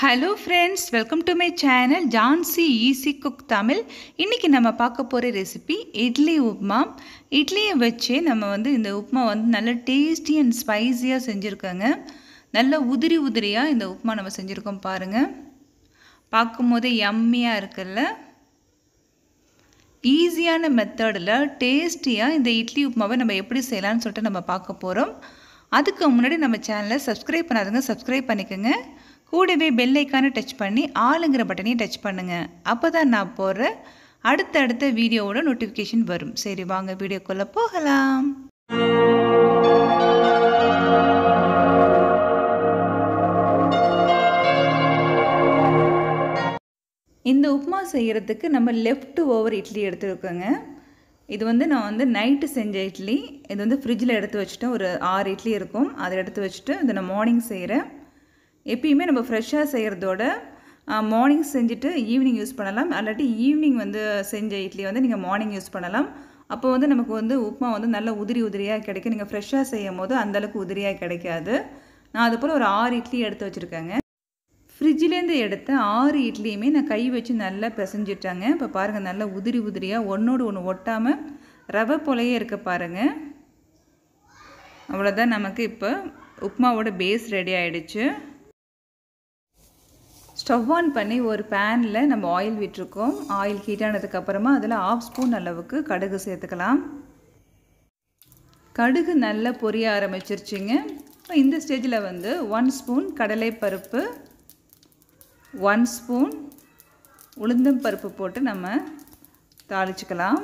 hello friends welcome to my channel Jhansi easy cook Tamil இன்றைக்கி நம்ம பார்க்க போகிற ரெசிபி இட்லி உப்புமா இட்லியை வச்சு நம்ம வந்து இந்த உப்புமா வந்து நல்ல டேஸ்டி அண்ட் ஸ்பைஸியாக செஞ்சுருக்கோங்க நல்ல உதிரி உதிரியாக இந்த உப்புமா நம்ம செஞ்சுருக்கோம் பாருங்கள் பார்க்கும்போது யம்மியாக இருக்குல்ல ஈஸியான மெத்தடில் டேஸ்டியாக இந்த இட்லி உப்புமாவை நம்ம எப்படி செய்யலாம்னு சொல்லிட்டு நம்ம பார்க்க போகிறோம் அதுக்கு முன்னாடி நம்ம சேனலை சப்ஸ்கிரைப் பண்ணாதுங்க சப்ஸ்கிரைப் பண்ணிக்கோங்க கூடவே பெல் ஐக்கானை டச் பண்ணி ஆளுங்கிற பட்டனையும் டச் பண்ணுங்கள் அப்போ தான் நான் போடுற அடுத்தடுத்த வீடியோவோட நோட்டிஃபிகேஷன் வரும் சரி வாங்க வீடியோக்குள்ளே போகலாம் இந்த உப்புமா செய்கிறதுக்கு நம்ம லெஃப்ட் ஓவர் இட்லி எடுத்துருக்கோங்க இது வந்து நான் வந்து நைட்டு செஞ்ச இட்லி இது வந்து ஃப்ரிட்ஜில் எடுத்து வச்சுட்டேன் ஒரு ஆறு இட்லி இருக்கும் அதை எடுத்து வச்சுட்டு இதை நான் மார்னிங் செய்கிறேன் எப்பயுமே நம்ம ஃப்ரெஷ்ஷாக செய்கிறதோட மார்னிங் செஞ்சுட்டு ஈவினிங் யூஸ் பண்ணலாம் அல்லாட்டி ஈவினிங் வந்து செஞ்ச இட்லி வந்து நீங்கள் மார்னிங் யூஸ் பண்ணலாம் அப்போ வந்து நமக்கு வந்து உப்புமா வந்து நல்ல உதிரி உதிரியாக கிடைக்கும் நீங்கள் ஃப்ரெஷ்ஷாக செய்யும் போது அந்தளவுக்கு உதிரியாக கிடைக்காது நான் அது போல் ஒரு ஆறு இட்லி எடுத்து வச்சுருக்கேங்க ஃப்ரிட்ஜிலேருந்து எடுத்த ஆறு இட்லியுமே நான் கை வச்சு நல்லா பிசைஞ்சிட்டாங்க இப்போ பாருங்கள் நல்லா உதிரி உதிரியாக ஒன்றோடு ஒன்று ஒட்டாமல் ரவை போலையே இருக்க பாருங்கள் அவ்வளோதான் நமக்கு இப்போ உப்மாவோட பேஸ் ரெடி ஆகிடுச்சு ஸ்டவ் ஆன் பண்ணி ஒரு பேனில் நம்ம ஆயில் விட்டுருக்கோம் ஆயில் ஹீட் ஆனதுக்கப்புறமா அதில் ஆஃப் ஸ்பூன் அளவுக்கு கடுகு சேர்த்துக்கலாம் கடுகு நல்லா பொரிய ஆரம்பிச்சிருச்சுங்க இப்போ இந்த ஸ்டேஜில் வந்து ஒன் ஸ்பூன் கடலைப்பருப்பு ஒன் ஸ்பூன் உளுந்தம் பருப்பு போட்டு நம்ம தாளிச்சுக்கலாம்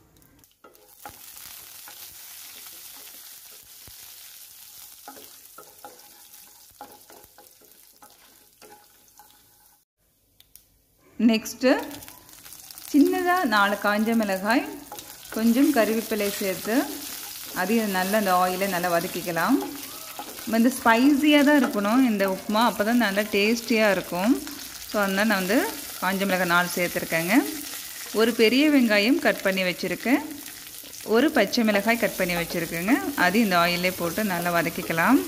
நெக்ஸ்ட்டு சின்னதாக நாலு காஞ்ச மிளகாய் கொஞ்சம் கருவேப்பிலை சேர்த்து அதையும் நல்லா அந்த ஆயிலை நல்லா வதக்கிக்கலாம் இந்த ஸ்பைஸியாக தான் இருக்கணும் இந்த உப்புமா அப்போ தான் நல்லா டேஸ்டியாக இருக்கும் ஸோ அதனால் நான் வந்து காஞ்ச மிளகாய் நாலு சேர்த்துருக்கேங்க ஒரு பெரிய வெங்காயம் கட் பண்ணி வச்சுருக்கேன் ஒரு பச்சை மிளகாய் கட் பண்ணி வச்சுருக்கேங்க அதையும் இந்த ஆயிலே போட்டு நல்லா வதக்கிக்கலாம்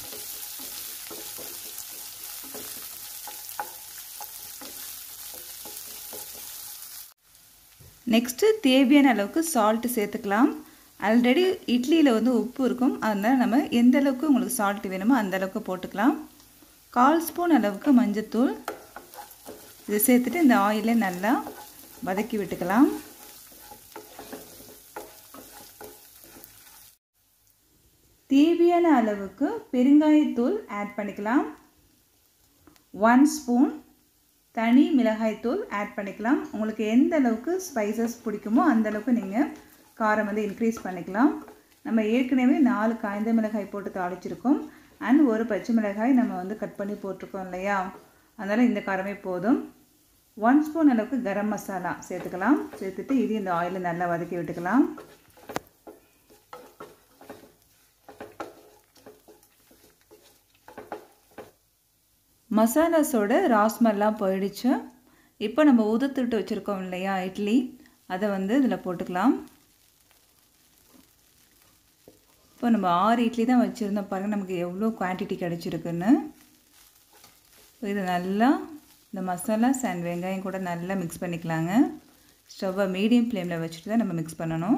நெக்ஸ்ட்டு தேவையான அளவுக்கு சால்ட்டு சேர்த்துக்கலாம் ஆல்ரெடி இட்லியில் வந்து உப்பு இருக்கும் அதனால் நம்ம எந்த அளவுக்கு உங்களுக்கு சால்ட் வேணுமோ அந்த அளவுக்கு போட்டுக்கலாம் கால் ஸ்பூன் அளவுக்கு மஞ்சத்தூள் இதை சேர்த்துட்டு இந்த ஆயிலை நல்லா வதக்கி விட்டுக்கலாம் தேவையான அளவுக்கு பெருங்காயத்தூள் ஆட் பண்ணிக்கலாம் ஒன் ஸ்பூன் தனி மிளகாய்த்தூள் ஆட் பண்ணிக்கலாம் உங்களுக்கு எந்த அளவுக்கு ஸ்பைசஸ் பிடிக்குமோ அந்த அளவுக்கு நீங்கள் காரம் வந்து இன்க்ரீஸ் பண்ணிக்கலாம் நம்ம ஏற்கனவே நாலு காய்ந்த மிளகாய் போட்டு தாளிச்சிருக்கோம் அண்ட் ஒரு பச்சை மிளகாய் நம்ம வந்து கட் பண்ணி போட்டிருக்கோம் இல்லையா அதனால் இந்த காரமே போதும் ஒன் ஸ்பூன் அளவுக்கு கரம் மசாலா சேர்த்துக்கலாம் சேர்த்துட்டு இது இந்த ஆயிலில் நல்லா வதக்கி விட்டுக்கலாம் மசாலாஸோட ராஸ்மெல்லாம் போயிடுச்சு இப்போ நம்ம உதுத்துட்டு வச்சுருக்கோம் இல்லையா இட்லி அதை வந்து இதில் போட்டுக்கலாம் இப்போ நம்ம ஆறு இட்லி தான் வச்சுருந்தோம் பாருங்கள் நமக்கு எவ்வளோ குவான்டிட்டி கிடச்சிருக்குன்னு இது நல்லா இந்த மசாலாஸ் அண்ட் வெங்காயம் கூட நல்லா மிக்ஸ் பண்ணிக்கலாங்க ஸ்டவ்வை மீடியம் ஃப்ளேமில் வச்சுட்டு தான் நம்ம மிக்ஸ் பண்ணணும்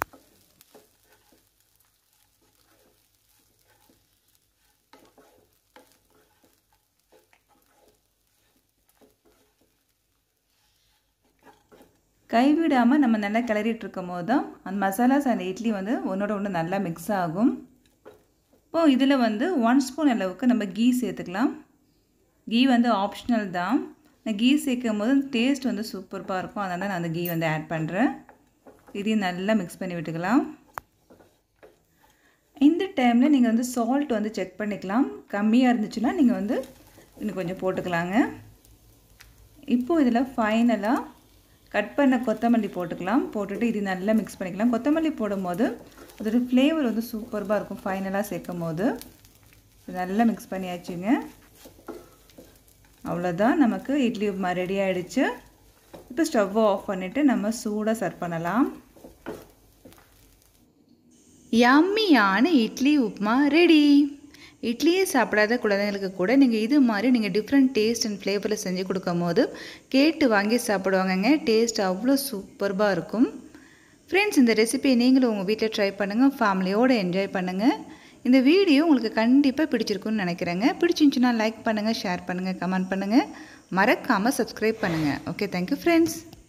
கைவிடாமல் நம்ம நல்லா கிளறிட்டு இருக்கும் போது தான் அந்த மசாலாஸ் அந்த இட்லி வந்து ஒன்றோட ஒன்று நல்லா மிக்ஸ் ஆகும் இப்போது இதில் வந்து ஒன் ஸ்பூன் அளவுக்கு நம்ம கீ சேர்த்துக்கலாம் கீ வந்து ஆப்ஷனல் தான் நான் கீ சேர்க்கும் போது டேஸ்ட் வந்து சூப்பராக இருக்கும் அதனால் நான் அந்த கீ வந்து ஆட் பண்ணுறேன் இதையும் நல்லா மிக்ஸ் பண்ணி விட்டுக்கலாம் இந்த டைமில் நீங்கள் வந்து சால்ட் வந்து செக் பண்ணிக்கலாம் கம்மியாக இருந்துச்சுன்னா நீங்கள் வந்து இன்னும் கொஞ்சம் போட்டுக்கலாங்க இப்போது இதில் ஃபைனலாக கட் பண்ண கொத்தமல்லி போட்டுக்கலாம் போட்டுட்டு இது நல்லா மிக்ஸ் பண்ணிக்கலாம் கொத்தமல்லி போடும்போது அதோட ஃப்ளேவர் வந்து சூப்பராக இருக்கும் ஃபைனலாக சேர்க்கும் போது நல்லா மிக்ஸ் பண்ணியாச்சுங்க அவ்வளோதான் நமக்கு இட்லி உப்புமா ரெடி ஆகிடுச்சு இப்போ ஸ்டவ்வை ஆஃப் பண்ணிவிட்டு நம்ம சூடாக சர்வ் பண்ணலாம் யம்மியான இட்லி உப்புமா ரெடி இட்லியே சாப்பிடாத குழந்தைங்களுக்கு கூட நீங்கள் இது மாதிரி நீங்கள் டிஃப்ரெண்ட் டேஸ்ட் அண்ட் ஃப்ளேவரில் செஞ்சு கொடுக்கும் போது கேட்டு வாங்கி சாப்பிடுவாங்கங்க டேஸ்ட் அவ்வளோ சூப்பர்பாக இருக்கும் ஃப்ரெண்ட்ஸ் இந்த ரெசிபியை நீங்களும் உங்கள் வீட்டில் ட்ரை பண்ணுங்கள் ஃபேமிலியோடு என்ஜாய் பண்ணுங்கள் இந்த வீடியோ உங்களுக்கு கண்டிப்பாக பிடிச்சிருக்குன்னு நினைக்கிறேங்க பிடிச்சிருந்துச்சுன்னா லைக் பண்ணுங்கள் ஷேர் பண்ணுங்கள் கமெண்ட் பண்ணுங்கள் மறக்காமல் சப்ஸ்கிரைப் பண்ணுங்கள் ஓகே தேங்க்யூ ஃப்ரெண்ட்ஸ்